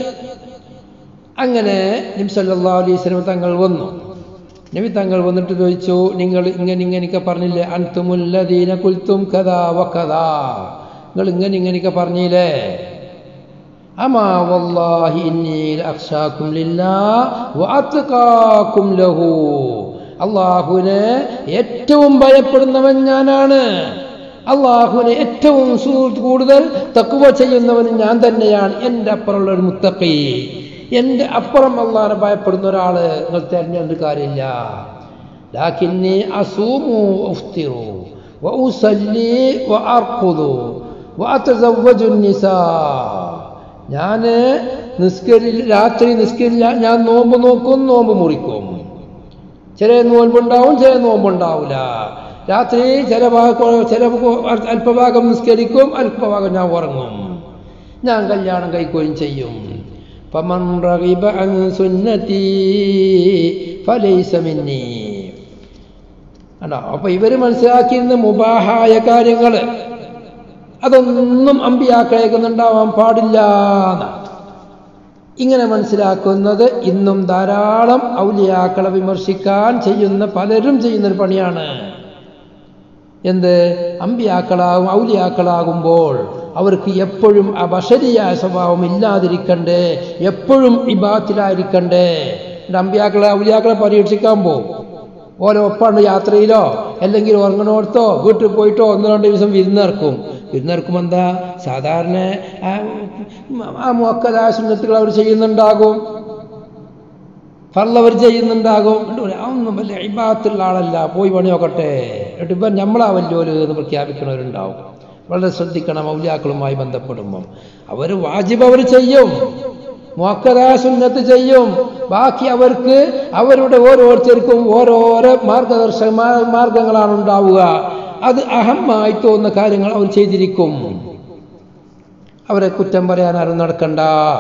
അങ്ങനെ നബി സല്ലല്ലാഹു അലൈഹി വസല്ലം തങ്ങൾ വന്നു നബി തങ്ങൾ വന്നിട്ട് ചോദിച്ചു നിങ്ങൾ ഇങ്ങനെ ഇങ്ങനെയൊക്കെ പറഞ്ഞില്ലേ അൻതുമുല്ലദീന കുൽത്തും കഥാ വക്കഥാ നിങ്ങൾ ഇങ്ങനെ ഇങ്ങനെയൊക്കെ പറഞ്ഞില്ലേ അമാ വല്ലാഹി ഇന്നി ലഅഖ്ശാകും ലില്ലാഹ് വഅത്ഖാകും ലഹു അള്ളാഹുവിനെ ഏറ്റവും ഭയപ്പെടുന്നവൻ ഞാനാണ് അള്ളാഹുവിനെ ഏറ്റവും സൂ- കൂടുതൽ തക്കുവ ചെയ്യുന്നവൻ ഞാൻ തന്നെയാണ് എൻ്റെ അപ്പുറമുള്ള ഒരു മുത്തക്കി എൻ്റെ അപ്പുറം അള്ളാഹിനെ ഭയപ്പെടുന്ന ഒരാള് നിങ്ങൾ തെരഞ്ഞെടുത്ത കാര്യമില്ല ലാക്കിന്നി അസൂമു ഉഫ്തിറു വഉസല്ലി വഅർഖുദു വഅതസവ്വജു നിസാ ഞാന് നിസ്കരി രാത്രി നിസ്കരില്ല ഞാൻ നോമ്പ് നോക്കും നോമ്പ് മുറിക്കും ചില നോമ്പുണ്ടാവും ചില നോമ്പുണ്ടാവില്ല രാത്രി ചില ഭാഗം ചില അല്പഭാഗം നിസ്കരിക്കും അല്പഭാഗം ഞാൻ ഉറങ്ങും ഞാൻ കല്യാണം കഴിക്കുകയും ചെയ്യും فمن رغب عن سنتي فليس مني അല്ല അപ്പൊ ഇവര് മനസ്സിലാക്കിയിരുന്ന മുബാഹായ കാര്യങ്ങള് അതൊന്നും അമ്പിയാക്കളേക്കുന്നുണ്ടാവാൻ പാടില്ല എന്നാണ് ഇങ്ങനെ മനസ്സിലാക്കുന്നത് ഇന്നും ധാരാളം ഔലിയാക്കളെ വിമർശിക്കാൻ ചെയ്യുന്ന പലരും ചെയ്യുന്നൊരു പണിയാണ് എന്ത് അമ്പിയാക്കളാകും ഔലിയാക്കളാകുമ്പോൾ അവർക്ക് എപ്പോഴും ആ ബഷരിയായ സ്വഭാവം ഇല്ലാതിരിക്കണ്ടേ എപ്പോഴും ഇബാത്തിലായിരിക്കണ്ടേ എന്നിട്ട് അമ്പിയാക്കളെ ഔലിയാക്കളെ പരീക്ഷിക്കാൻ പോകും ഓരോ ഒപ്പാണ്ട് യാത്രയിലോ അല്ലെങ്കിൽ ഉറങ്ങണോടത്തോ വീട്ടിൽ പോയിട്ടോ ഒന്ന് രണ്ട് ദിവസം വിരുന്നിറക്കും വിരുന്നിറക്കുമ്പോൾ എന്താ സാധാരണ ആ, ആ മുക്കതായ സുന്നത്തുകൾ അവർ ചെയ്യുന്നുണ്ടാകും ഫർള് അവർ ചെയ്യുന്നുണ്ടാകും എന്നിട്ട് പറയും, അതൊന്നും വലിയ ഇബാത്തുള്ള ആളല്ല പോയി പണി നോക്കട്ടെ എന്നിട്ട് ഇപ്പം നമ്മളാ വലിയോല് എന്ന് പ്രഖ്യാപിക്കുന്നവരുണ്ടാവും വളരെ ശ്രദ്ധിക്കണം ഔലിയാക്കളുമായി ബന്ധപ്പെടുമ്പം അവർ വാജിബ് അവർ ചെയ്യും മുക്കതാ സുന്നത്ത് ചെയ്യും ബാക്കി അവർക്ക് അവരുടെ ഓരോരുത്തർക്കും ഓരോരോ മാർഗദർശക മാ- മാർഗങ്ങളാണ് ഉണ്ടാവുക അത് അഹമായി തോന്നുന്ന കാര്യങ്ങൾ അവർ ചെയ്തിരിക്കും അവരെ കുറ്റം പറയാൻ ആരും നടക്കണ്ട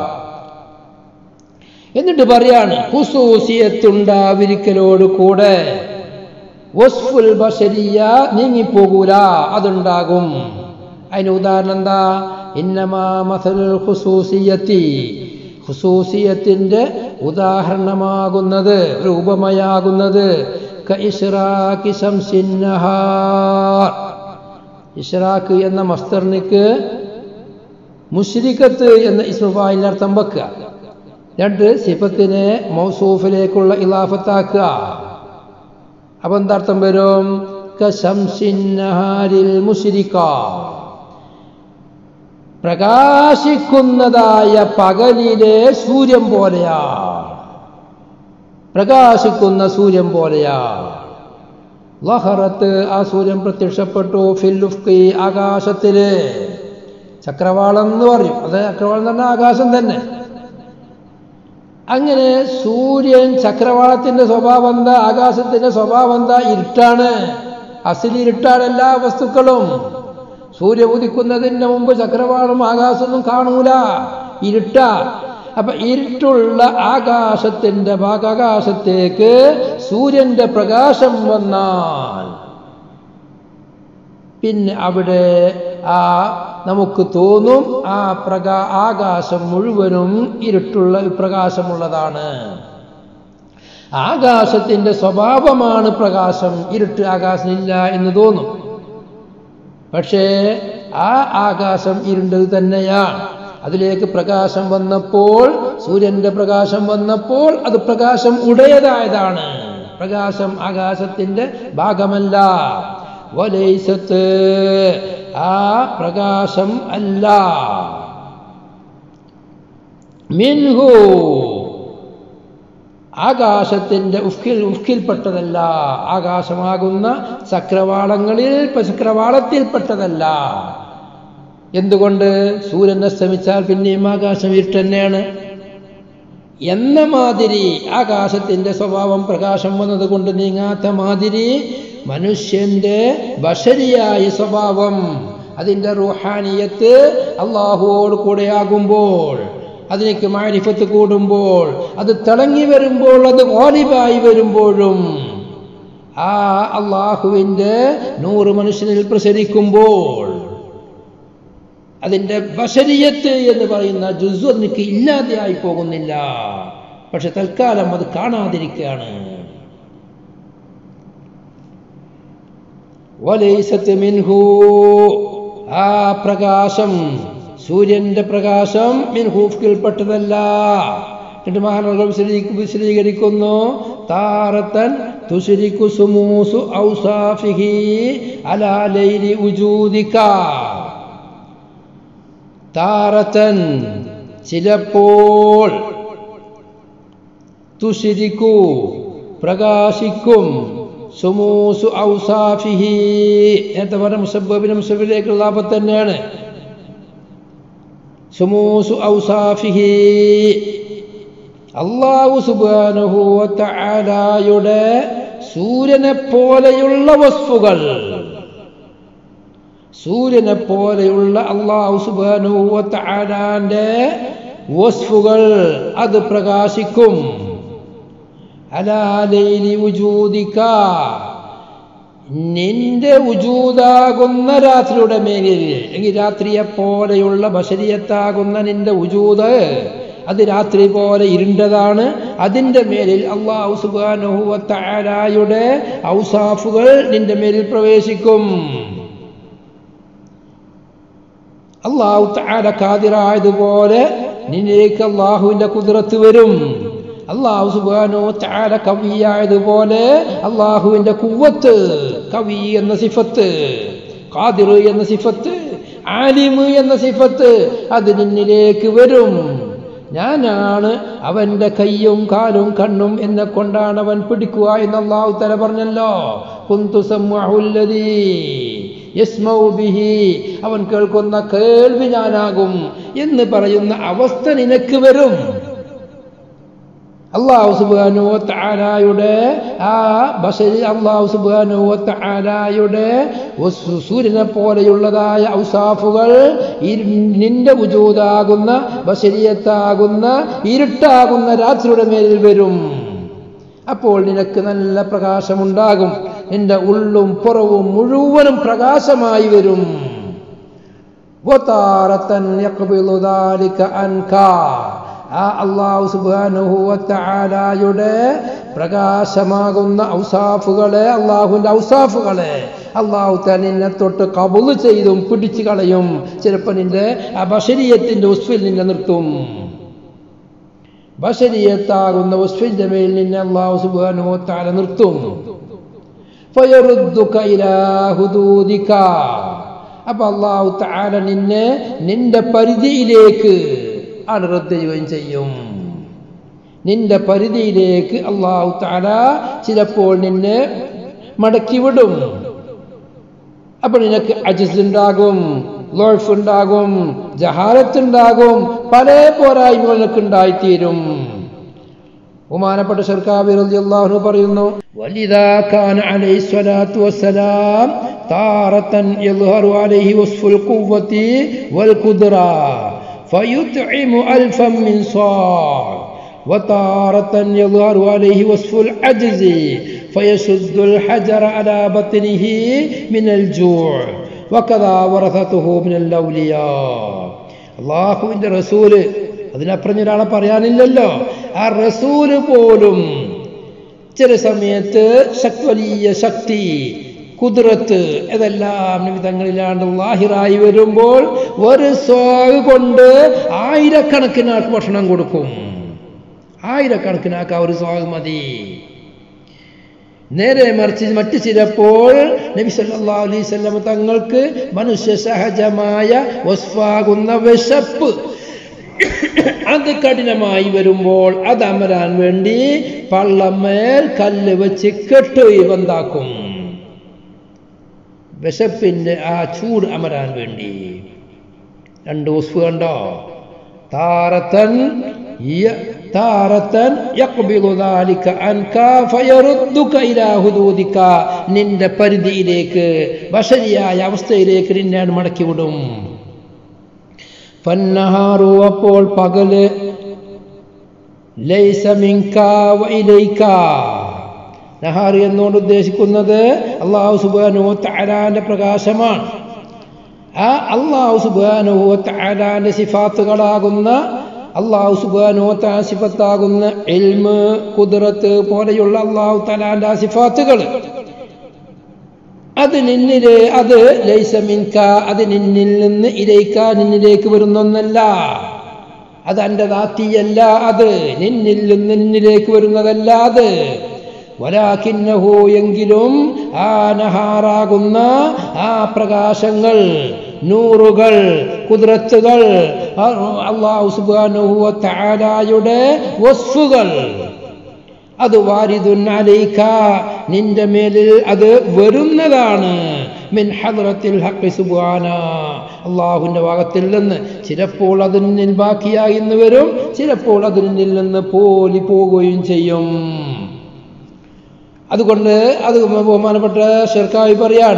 എന്നിട്ട് പറയാണ് ഹുസൂസിയത്തുണ്ടാവിരിക്കലോട് കൂടെ വസ്ഫുൽ ബഷരിയ നീങ്ങിപ്പോകൂല അതുണ്ടാകും അതിന് ഉദാഹരണം എന്താ ഇന്നമാ മസലുൽ ഹുസൂസിയത്തി ഹുസൂസിയത്തിന്റെ ഉദാഹരണമാകുന്നത് ഒരു ഉപമയാകുന്നത് ക ഇഷ്റാഖി ശംസിൻ നഹാർ ഇഷ്റാഖ് എന്ന മസ്തർണിക്ക് മുഷ്രിക്കത്ത് എന്ന ഇസ്മുഫായിൻ്റെ അർത്ഥം വെക്കുക രണ്ട് സിഫത്തിനെ മൗസൂഫിലേക്കുള്ള ഇലാഫത്താക്കുക അപ്പൊ എന്താർത്ഥം വരും കശംസിന്നഹാരിൽ മുഷിരിക്ക പ്രകാശിക്കുന്നതായ പകലിലെ സൂര്യൻ പോലെയാ പ്രകാശിക്കുന്ന സൂര്യൻ പോലെയാ ലഹറത്ത് ആ സൂര്യൻ പ്രത്യക്ഷപ്പെട്ടു ഫില്ലുഫ്കി ആകാശത്തില് ചക്രവാളം എന്ന് പറയും അത് ചക്രവാളം എന്ന് പറഞ്ഞാൽ ആകാശം തന്നെ അങ്ങനെ സൂര്യൻ ചക്രവാളത്തിന്റെ സ്വഭാവം എന്താ ആകാശത്തിന്റെ സ്വഭാവം എന്താ ഇരുട്ടാണ് അസിൽ ഇരുട്ടാണ് എല്ലാ വസ്തുക്കളും സൂര്യ ഉദിക്കുന്നതിന് മുമ്പ് ചക്രവാളം ആകാശമൊന്നും കാണൂല ഇരുട്ട അപ്പൊ ഇരുട്ടുള്ള ആകാശത്തിന്റെ ഭാഗാകാശത്തേക്ക് സൂര്യന്റെ പ്രകാശം വന്നാൽ പിന്നെ അവിടെ ആ നമുക്ക് തോന്നും ആ പ്രകാ ആകാശം മുഴുവനും ഇരുട്ടുള്ള പ്രകാശമുള്ളതാണ് ആകാശത്തിന്റെ സ്വഭാവമാണ് പ്രകാശം ഇരുട്ട് ആകാശമില്ല എന്ന് തോന്നും പക്ഷേ ആ ആകാശം ഇരുണ്ടത് തന്നെയാണ് അതിലേക്ക് പ്രകാശം വന്നപ്പോൾ സൂര്യന്റെ പ്രകാശം വന്നപ്പോൾ അത് പ്രകാശം ഉടയതായതാണ് പ്രകാശം ആകാശത്തിന്റെ ഭാഗമല്ല വലൈസത്ത് ആ പ്രകാശം അല്ല മിൻഹു ആകാശത്തിൻ്റെ ഉഫ്കിൽ ഉഫ്കിൽപ്പെട്ടതല്ല ആകാശമാകുന്ന ചക്രവാളങ്ങളിൽ ചക്രവാളത്തിൽപ്പെട്ടതല്ല എന്തുകൊണ്ട് സൂര്യൻ അസ്തമിച്ചാൽ പിന്നെയും ആകാശം ഇരുട്ട് തന്നെയാണ് എന്ന മാതിരി ആകാശത്തിൻ്റെ സ്വഭാവം പ്രകാശം വന്നതുകൊണ്ട് നീങ്ങാത്ത മാതിരി മനുഷ്യന്റെ ബഷരിയായ സ്വഭാവം അതിൻ്റെ റുഹാനിയത്ത് അള്ളാഹുവോട് കൂടെയാകുമ്പോൾ അതിലേക്ക് മാരിഫത്ത് കൂടുമ്പോൾ അത് തിളങ്ങി വരുമ്പോൾ അത് ഓലിബായി വരുമ്പോഴും ആ അള്ളാഹുവിൻ്റെ നൂറ് മനുഷ്യനിൽ പ്രസരിക്കുമ്പോൾ അതിൻ്റെ ബഷരിയത്ത് എന്ന് പറയുന്ന ജുസു എനിക്ക് ഇല്ലാതെയായി പോകുന്നില്ല പക്ഷെ തൽക്കാലം അത് കാണാതിരിക്കുകയാണ് വലൈസത്ത് മിൻഹു ആ പ്രകാശം സൂര്യന്റെ പ്രകാശം മിൻഹൂഫിൽപ്പെട്ടതല്ല എന്നിട്ട് മഹാനഗർ വിശദീകരിക്കുന്നു താറത്തൻ തുശരിക്കു സുമൂസു ഔസാഫിഹി അലാ ലൈലി ഉജൂദിക താറത്തൻ ചിലപ്പോൾ തുശിരിക്കു പ്രകാശിക്കും സുമൂസു ഔസാഫിഹി നേരത്തെ പറഞ്ഞ മുസബിന് മുസബിലേക്കുള്ള ആപത്ത് തന്നെയാണ് സുമൂസു ഔസാഫിഹി അള്ളാഹു സുബാനുഹൂവത്തായാലായുടെ സൂര്യനെ പോലെയുള്ള വസ്തുകൾ സൂര്യനെ പോലെയുള്ള അള്ളാഹു സുബാനുവത്താലാന്റെ വസ്ഫുകൾ അത് പ്രകാശിക്കും അലാലൈലി ഉജൂദിക്ക നിന്റെ ഉജൂതാകുന്ന രാത്രിയുടെ മേലിൽ എങ്കിൽ രാത്രിയെ പോലെയുള്ള ബഷരിയത്താകുന്ന നിന്റെ ഉജൂത് അത് രാത്രി പോലെ ഇരുണ്ടതാണ് അതിൻ്റെ മേലിൽ അള്ളാഹു സുബാനുഹുവത്തായാലായുടെ ഔസാഫുകൾ നിന്റെ മേലിൽ പ്രവേശിക്കും അള്ളാഹു താര കാതിറായതുപോലെ നിന്നിലേക്ക് അള്ളാഹുവിന്റെ കുതിരത്ത് വരും അള്ളാഹു സുബാനോ താര കവിയായതുപോലെ അള്ളാഹുവിന്റെ കുവ്വത്ത് കവി എന്ന സിഫത്ത് കാതിർ എന്ന സിഫത്ത് ആലിമ് എന്ന സിഫത്ത് അത് നിന്നിലേക്ക് വരും ഞാനാണ് അവന്റെ കയ്യും കാലും കണ്ണും എന്നെ കൊണ്ടാണ് അവൻ പിടിക്കുക എന്ന് അള്ളാഹു തല പറഞ്ഞല്ലോ കുന്തു സമ്മുല്ലതീ യസ്മൗബിഹി അവൻ കേൾക്കുന്ന കേൾവി ഞാനാകും എന്ന് പറയുന്ന അവസ്ഥ നിനക്ക് വരും അള്ളാഹു സുബാനോ താരായുടെ ആ ബഷരി അള്ളാഹു സുബാനോ താരായുടെ സൂര്യനെ പോലെയുള്ളതായ ഔസാഫുകൾ നിന്റെ ഉജൂതാകുന്ന ബഷരിയത്താകുന്ന ഇരുട്ടാകുന്ന രാത്രിയുടെ മേലിൽ വരും അപ്പോൾ നിനക്ക് നല്ല പ്രകാശമുണ്ടാകും നിന്റെ ഉള്ളും പുറവും മുഴുവനും പ്രകാശമായി വരും ആ അള്ളാഹു സുബാനുഹുവത്തായാലായുടെ പ്രകാശമാകുന്ന ഔസാഫുകളെ അള്ളാഹുവിന്റെ ഔസാഫുകളെ അള്ളാഹു തന്നെ തൊട്ട് കബുല് ചെയ്തും പിടിച്ചു കളയും ചിലപ്പോൾ നിന്റെ ആ ബഷരീയത്തിന്റെ ഉസ്ഫിൽ നിന്നെ നിർത്തും ബഷരീയത്താകുന്ന ഉസ്ഫിന്റെ മേൽ നിന്നെ അള്ളാഹു സുബാനുഹത്താല നിർത്തും അപ്പൊ അള്ളാഹു താല നിന്നെ നിന്റെ പരിധിയിലേക്ക് ആണ് റദ്ദുകയും ചെയ്യും നിന്റെ പരിധിയിലേക്ക് അള്ളാഹു താല ചിലപ്പോൾ നിന്നെ മടക്കി വിടും അപ്പൊ നിനക്ക് അജിസ് ഉണ്ടാകും ലോഫ് ഉണ്ടാകും ജഹാലത്തുണ്ടാകും പല പോരായ്മകൾ നിനക്ക് ഉണ്ടായിത്തീരും ബഹുമാനപ്പെട്ട ഷർക്കാബി റളിയല്ലാഹു പറയുന്നു വലിദാ കാന അലൈഹി സ്വലാത്തു വസ്സലാം താറത്തൻ യദ്ഹറു അലൈഹി വസ്ഫുൽ ഖുവ്വതി വൽ ഖുദ്റ فيطعم ألفا من صاع وتارة يظهر عليه وصف العجز فيشد الحجر على بطنه من الجوع وكذا ورثته من الأولياء അള്ളാഹുവിൻ്റെ റസൂല് അതിനപ്പുറം ഒരാളെ പറയാനില്ലല്ലോ ആ റസൂല് പോലും ചില സമയത്ത് ശക്തി വലിയ ശക്തി കുതിരത്ത് ഇതെല്ലാം വിധങ്ങളിലാണ്ട് ലാഹിറായി വരുമ്പോൾ ഒരു സ്വാഗ് കൊണ്ട് ആയിരക്കണക്കിന് ആൾക്ക് ഭക്ഷണം കൊടുക്കും ആയിരക്കണക്കിന് ആൾക്ക് ആ ഒരു സ്വാഗ് മതി നേരെ മറിച്ച് മറ്റു ചിലപ്പോൾ നബി സല്ലാ അലൈഹി സ്വലം തങ്ങൾക്ക് മനുഷ്യ സഹജമായ വസ്ഫാകുന്ന വിശപ്പ് അത് കഠിനമായി വരുമ്പോൾ അത് അമരാൻ വേണ്ടി പള്ളമേൽ കല്ല് വെച്ച് കെട്ടുകയും എന്താക്കും വിശപ്പിന്റെ ആ ചൂട് അമരാൻ വേണ്ടി രണ്ട് ഉസ്ഫ് കണ്ടോ താരത്തൻ യ- താരത്തൻ യഖ്ബിദു ദാലിക അൻക ഫയറുദ്ദുക ഇലാ ഹുദൂദിക നിന്റെ പരിധിയിലേക്ക് ബശരിയായ അവസ്ഥയിലേക്ക് നിന്നെ മടക്കി വിടും ഫന്നഹാറു അപ്പോൾ പകല് ലൈസ മിൻക വ ഇലൈക നഹാർ എന്നുകൊണ്ട് ഉദ്ദേശിക്കുന്നത് അള്ളാഹു സുബാനു തആലാന്റെ പ്രകാശമാണ് ആ അള്ളാഹു സുബാനു തആലാന്റെ സിഫാത്തുകളാകുന്ന അള്ളാഹു സുബാനു തആല സിഫത്താകുന്ന ഇൽമ് കുദ്റത്ത് പോലെയുള്ള അള്ളാഹു തആലാന്റെ ആ സിഫാത്തുകൾ അത് നിന്നില് അത് ലൈസ മിൻക അത് നിന്നിൽ നിന്ന് ഇലൈക്ക നിന്നിലേക്ക് വരുന്നൊന്നല്ല അത് എൻ്റെ ദാത്തിയല്ല അത് നിന്നിൽ നിന്ന് നിന്നിലേക്ക് വരുന്നതല്ല അത് വലാക്കിന്നഹു എങ്കിലും ആ നഹാറാകുന്ന ആ പ്രകാശങ്ങൾ നൂറുകൾ കുതിരത്തുകൾ അള്ളാഹു സുബാനുഹു തആലായുടെ വസ്ഫുകൾ അത് വാരിദുൻ അലൈക നിന്റെ മേലിൽ അത് വരുന്നതാണ് മിൻ ഹദ്റത്തിൽ ഹഖ് സുബ്ഹാന അള്ളാഹുവിൻ്റെ ഭാഗത്തിൽ നിന്ന് ചിലപ്പോൾ അത് നിന്നിൽ ബാക്കിയായി എന്ന് വരും ചിലപ്പോൾ അത് നിന്നിൽ നിന്ന് പോലി പോകുകയും ചെയ്യും അതുകൊണ്ട് അത് ബഹുമാനപ്പെട്ട ഷെർക്കായി പറയാണ്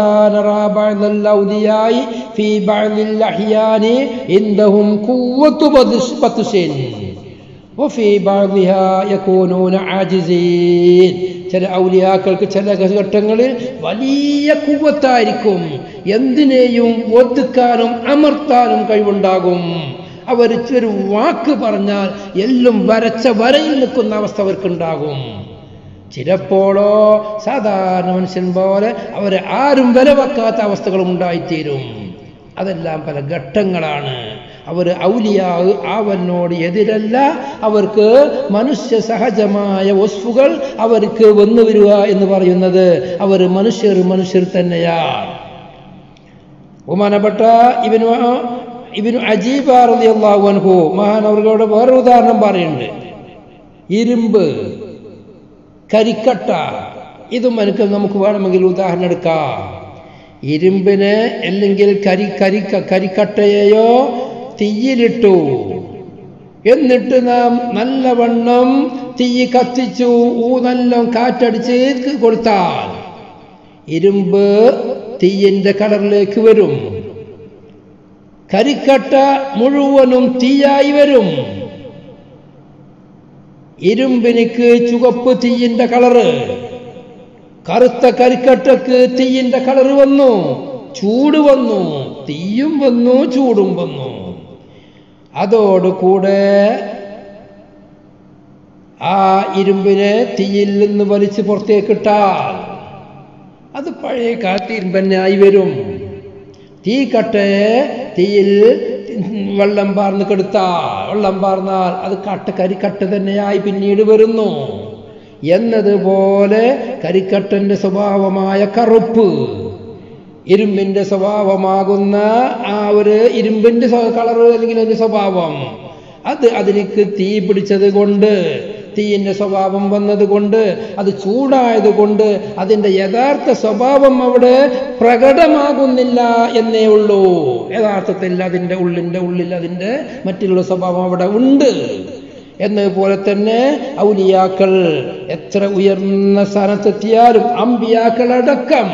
ഫലിദാനറാബിയായി ഫീ ബഅദിൽ അഹ്യാനി ഇൻദഹും ഖുവ്വത്തു ബത്സിൻ وفي بعضها يكونون عاجزين ചില ഔലിയാക്കൾക്ക് ചില ഘട്ടങ്ങളിൽ വലിയ കുവത്തായിരിക്കും എന്തിനേയും ഒതുക്കാനും അമർത്താനും കഴിവുണ്ടാകും അവർ ഒരു വാക്ക് പറഞ്ഞാൽ എല്ലാം വരച്ച വരയിൽ നിൽക്കുന്ന അവസ്ഥ അവർക്കുണ്ടാകും ചിലപ്പോഴോ സാധാരണ മനുഷ്യൻ പോലെ അവരെ ആരും വില വെക്കാത്ത അവസ്ഥകളും ഉണ്ടായിത്തീരും അതെല്ലാം പല ഘട്ടങ്ങളാണ് അവർ ഔലിയാ അവനോട് എതിരല്ല അവർക്ക് മനുഷ്യ സഹജമായ വസ്തുകൾ അവർക്ക് വന്നു വരിക എന്ന് പറയുന്നത് അവർ മനുഷ്യർ മനുഷ്യർ തന്നെയാണ് ബഹുമാനപ്പെട്ട ഇവന് ഇവന് അജീബാറിയാഹു മഹാൻ അവர்களോട് വേറൊരു ഉദാഹരണം പറയുന്നുണ്ട് ഇരുമ്പ് കരിക്കട്ട ഇതും എനിക്ക് നമുക്ക് വേണമെങ്കിൽ ഉദാഹരണം എടുക്കാം ഇരുമ്പിന് അല്ലെങ്കിൽ കരി കരി കരിക്കട്ടയെയോ തീയിലിട്ടു എന്നിട്ട് നാം നല്ലവണ്ണം തീ കത്തിച്ചു ഊ നല്ല കാറ്റടിച്ച് കൊടുത്താൽ ഇരുമ്പ് തീയിന്റെ കളറിലേക്ക് വരും കരിക്കട്ട മുഴുവനും തീയായി വരും ഇരുമ്പിനിക്ക് ചുവപ്പ് തീയിന്റെ കളറ് കറുത്ത കരിക്കട്ടക്ക് തീയിന്റെ കളറ് വന്നു ചൂട് വന്നു തീയും വന്നു ചൂടും വന്നു അതോടുകൂടെ ആ ഇരുമ്പിനെ തീയിൽ നിന്ന് വലിച്ച് പുറത്തേക്കിട്ടാൽ അത് പഴയ കാലത്ത് ഇരുമ്പന്നായി വരും തീ കട്ടയെ തീയിൽ വെള്ളം പാർന്ന് കെടുത്താൽ വെള്ളം പാർന്നാൽ അത് കട്ട കരിക്കട്ട തന്നെയായി പിന്നീട് വരുന്നു എന്നതുപോലെ കരിക്കട്ടന്റെ സ്വഭാവമായ കറുപ്പ് ഇരുമ്പിന്റെ സ്വഭാവമാകുന്ന ആ ഒരു ഇരുമ്പിന്റെ കളറ് അല്ലെങ്കിൽ അതിന്റെ സ്വഭാവം അത് അതിലേക്ക് തീ പിടിച്ചത് കൊണ്ട് തീയിന്റെ സ്വഭാവം വന്നത് കൊണ്ട് അത് ചൂടായത് കൊണ്ട് അതിന്റെ യഥാർത്ഥ സ്വഭാവം അവിടെ പ്രകടമാകുന്നില്ല എന്നേ ഉള്ളൂ യഥാർത്ഥത്തിൽ അതിന്റെ ഉള്ളിന്റെ ഉള്ളിൽ അതിന്റെ മറ്റുള്ള സ്വഭാവം അവിടെ ഉണ്ട് എന്നതുപോലെ തന്നെ ഔലിയാക്കൾ എത്ര ഉയർന്ന സ്ഥാനത്തെത്തിയാലും അമ്പിയാക്കളടക്കം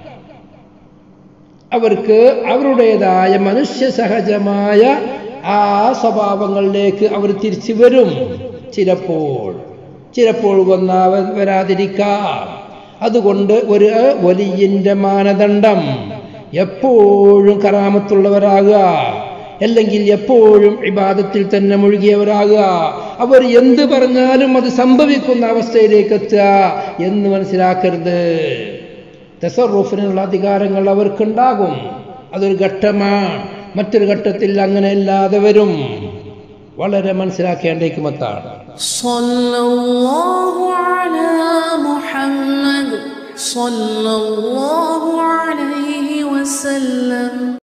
അവർക്ക് അവരുടേതായ മനുഷ്യ സഹജമായ ആ സ്വഭാവങ്ങളിലേക്ക് അവർ തിരിച്ചു വരും ചിലപ്പോൾ ചിലപ്പോൾ വന്നാ വരാതിരിക്കാം അതുകൊണ്ട് ഒരു വലിയന്റെ മാനദണ്ഡം എപ്പോഴും കറാമത്തുള്ളവരാകുക അല്ലെങ്കിൽ എപ്പോഴും ഇബാദത്തിൽ തന്നെ മുഴുകിയവരാകുക അവർ എന്ത് പറഞ്ഞാലും അത് സംഭവിക്കുന്ന അവസ്ഥയിലേക്ക് എത്തുക എന്ന് മനസ്സിലാക്കരുത് തസറുഫിനുള്ള അധികാരങ്ങൾ അവർക്കുണ്ടാകും അതൊരു ഘട്ടമാണ് മറ്റൊരു ഘട്ടത്തിൽ അങ്ങനെയല്ലാതെ വരും വളരെ മനസ്സിലാക്കേണ്ട ഹിക്മത്താണ് صلى الله على محمد صلى الله عليه وسلم